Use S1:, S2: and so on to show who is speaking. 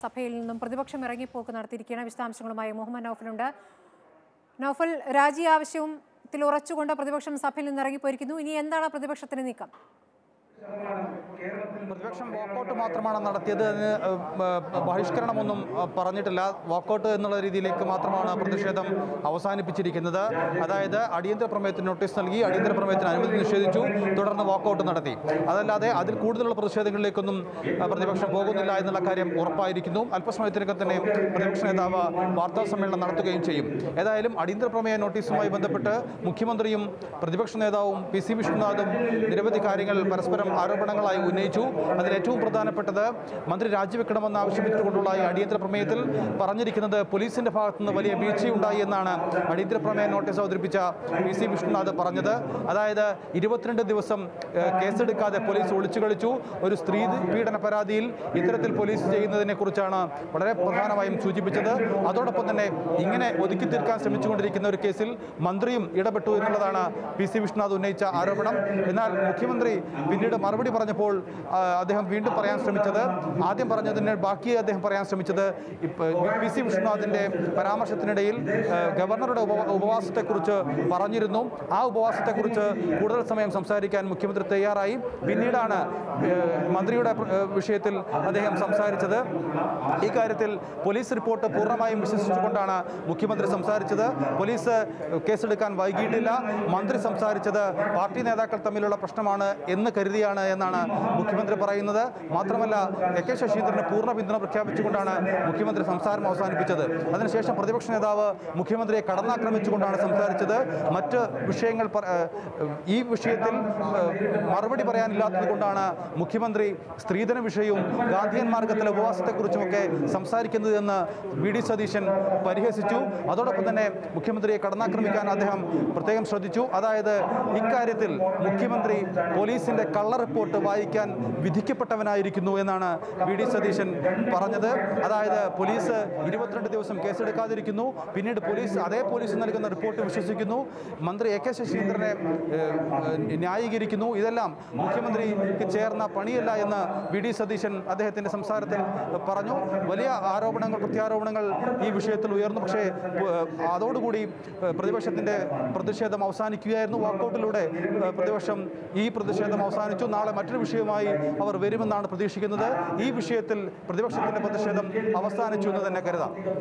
S1: സഭയിൽ നിന്നും പ്രതിപക്ഷം ഇറങ്ങിപ്പോക്ക് നടത്തിയിരിക്കുകയാണ് വിശദാംശങ്ങളുമായി മുഹമ്മദ് നൌഫലുണ്ട് നൌഫൽ രാജി ആവശ്യത്തിൽ ഉറച്ചുകൊണ്ട് പ്രതിപക്ഷം സഭയിൽ നിന്ന് ഇറങ്ങിപ്പോയിരിക്കുന്നു ഇനി എന്താണ് പ്രതിപക്ഷത്തിന് നീക്കം
S2: പ്രതിപക്ഷം വാക്കൗട്ട് മാത്രമാണ് നടത്തിയത് അതിന് ഏഹ്, ഏഹ്, ബഹിഷ്കരണമൊന്നും ഏഹ്, പറഞ്ഞിട്ടില്ല വാക്കൗട്ട് എന്നുള്ള രീതിയിലേക്ക് മാത്രമാണ് പ്രതിഷേധം അവസാനിപ്പിച്ചിരിക്കുന്നത് അതായത് അടിയന്തര പ്രമേയത്തിന് നോട്ടീസ് നൽകി അടിയന്തര പ്രമേയത്തിന് അനുമതി നിഷേധിച്ചു തുടർന്ന് വാക്കൗട്ട് നടത്തി അതല്ലാതെ അതിൽ കൂടുതലുള്ള പ്രതിഷേധങ്ങളിലേക്കൊന്നും ഏഹ്, പ്രതിപക്ഷം പോകുന്നില്ല എന്നുള്ള കാര്യം ഉറപ്പായിരിക്കുന്നു അല്പസമയത്തിനകം തന്നെ പ്രതിപക്ഷ നേതാവ് വാർത്താ സമ്മേളനം നടത്തുകയും ചെയ്യും ഏതായാലും അടിയന്തര പ്രമേയ നോട്ടീസുമായി ബന്ധപ്പെട്ട് മുഖ്യമന്ത്രിയും പ്രതിപക്ഷ നേതാവും പി സി വിഷ്ണുനാഥും നിരവധി കാര്യങ്ങൾ പരസ്പരം ആരോപണങ്ങളായി ഉന്നയിച്ചു അതിൽ ഏറ്റവും പ്രധാനപ്പെട്ടത് മന്ത്രി രാജിവെക്കണമെന്ന് ആവശ്യപ്പെട്ടുകൊണ്ടുള്ള ഈ അടിയന്തര പ്രമേയത്തിൽ പറഞ്ഞിരിക്കുന്നത് പോലീസിന്റെ ഭാഗത്തു നിന്ന് വലിയ വീഴ്ചയുണ്ടായി എന്നാണ് അടിയന്തര പ്രമേയ നോട്ടീസ് അവതരിപ്പിച്ച പി സി വിഷ്ണുനാഥ് പറഞ്ഞത് അതായത് ഇരുപത്തിരണ്ട് ദിവസം ഏഹ്, കേസെടുക്കാതെ പോലീസ് ഒളിച്ചു കളിച്ചു ഒരു സ്ത്രീ പീഡന പരാതിയിൽ ഇത്തരത്തിൽ പോലീസ് ചെയ്യുന്നതിനെ കുറിച്ചാണ് വളരെ പ്രധാനമായും സൂചിപ്പിച്ചത് അതോടൊപ്പം തന്നെ ഇങ്ങനെ ഒതുക്കി തീർക്കാൻ ശ്രമിച്ചുകൊണ്ടിരിക്കുന്ന ഒരു കേസിൽ മന്ത്രിയും ഇടപെട്ടു എന്നുള്ളതാണ് പി സി വിഷ്ണുനാഥ് ഉന്നയിച്ച ആരോപണം എന്നാൽ മുഖ്യമന്ത്രി പിന്നീട് മറുപടി പറഞ്ഞപ്പോൾ ആ, അദ്ദേഹം വീണ്ടും പറയാൻ ശ്രമിച്ചത് ആദ്യം പറഞ്ഞതിന് ബാക്കി അദ്ദേഹം പറയാൻ ശ്രമിച്ചത് ഇപ്പ- പി സി വിഷ്ണുനാഥിന്റെ പരാമർശത്തിനിടയിൽ ആ, ഗവർണറുടെ ഉപ- ഉപവാസത്തെക്കുറിച്ച് പറഞ്ഞിരുന്നു ആ ഉപവാസത്തെക്കുറിച്ച് കൂടുതൽ സമയം സംസാരിക്കാൻ മുഖ്യമന്ത്രി തയ്യാറായി പിന്നീടാണ് ഏ, മന്ത്രിയുടെ പ്ര- ഏ, വിഷയത്തിൽ അദ്ദേഹം സംസാരിച്ചത് ഈ കാര്യത്തിൽ പോലീസ് റിപ്പോർട്ട് പൂർണ്ണമായും വിശ്വസിച്ചുകൊണ്ടാണ് മുഖ്യമന്ത്രി സംസാരിച്ചത് പോലീസ് കേസെടുക്കാൻ വൈകിയിട്ടില്ല മന്ത്രി സംസാരിച്ചത് പാർട്ടി നേതാക്കൾ തമ്മിലുള്ള പ്രശ്നമാണ് എന്ന് കരുതിയാണ് എന്നാണ് മുഖ്യമന്ത്രി പറയുന്നത് മാത്രമല്ല എ കെ ശശീന്ദ്രന് പൂർണ്ണ പിന്തുണ പ്രഖ്യാപിച്ചുകൊണ്ടാണ് മുഖ്യമന്ത്രി സംസാരം അവസാനിപ്പിച്ചത് അതിനുശേഷം പ്രതിപക്ഷ നേതാവ് മുഖ്യമന്ത്രിയെ കടന്നാക്രമിച്ചുകൊണ്ടാണ് സംസാരിച്ചത് മറ്റ് വിഷയങ്ങൾ പറ- ഏഹ് ഈ വിഷയത്തിൽ ഏഹ് മറുപടി പറയാനില്ലാത്തത് കൊണ്ടാണ് മുഖ്യമന്ത്രി സ്ത്രീധന വിഷയവും ഗാന്ധിയൻ മാർഗത്തിലെ ഉപവാസത്തെക്കുറിച്ചുമൊക്കെ സംസാരിക്കുന്നത് എന്ന് വി ഡി സതീശൻ പരിഹസിച്ചു അതോടൊപ്പം തന്നെ മുഖ്യമന്ത്രിയെ കടന്നാക്രമിക്കാൻ അദ്ദേഹം പ്രത്യേകം ശ്രദ്ധിച്ചു അതായത് ഇക്കാര്യത്തിൽ മുഖ്യമന്ത്രി പോലീസിന്റെ കള്ള റിപ്പോർട്ട് വായിക്കാൻ വിധിക്കപ്പെട്ടവനായിരിക്കുന്നു എന്നാണ് വി ഡി സതീശൻ പറഞ്ഞത് അതായത് പോലീസ് ഇരുപത്തിരണ്ട് ദിവസം കേസെടുക്കാതിരിക്കുന്നു പിന്നീട് പോലീസ് അതേ പോലീസ് നൽകുന്ന റിപ്പോർട്ട് വിശ്വസിക്കുന്നു മന്ത്രി എ കെ ശശീന്ദ്രനെ ഏഹ്, ഏഹ്, ന്യായീകരിക്കുന്നു ഇതെല്ലാം മുഖ്യമന്ത്രിക്ക് ചേർന്ന പണിയല്ല എന്ന് വി ഡി സതീശൻ അദ്ദേഹത്തിന്റെ സംസാരത്തിൽ പറഞ്ഞു വലിയ ആരോപണങ്ങൾ പ്രത്യാരോപണങ്ങൾ ഈ വിഷയത്തിൽ ഉയർന്നു പക്ഷേ ഏഹ്, അതോടുകൂടി ഏഹ്, പ്രതിപക്ഷത്തിന്റെ പ്രതിഷേധം അവസാനിക്കുകയായിരുന്നു വാക്കൗട്ടിലൂടെ ഏഹ്, പ്രതിപക്ഷം ഈ പ്രതിഷേധം അവസാനിച്ചു നാളെ മറ്റൊരു വിഷയവുമായി അവർ വരുമെന്നാണ് പ്രതീക്ഷിക്കുന്നത് ഈ വിഷയത്തിൽ പ്രതിപക്ഷത്തിന്റെ പ്രതിഷേധം അവസാനിച്ചു എന്ന് തന്നെ കരുതാം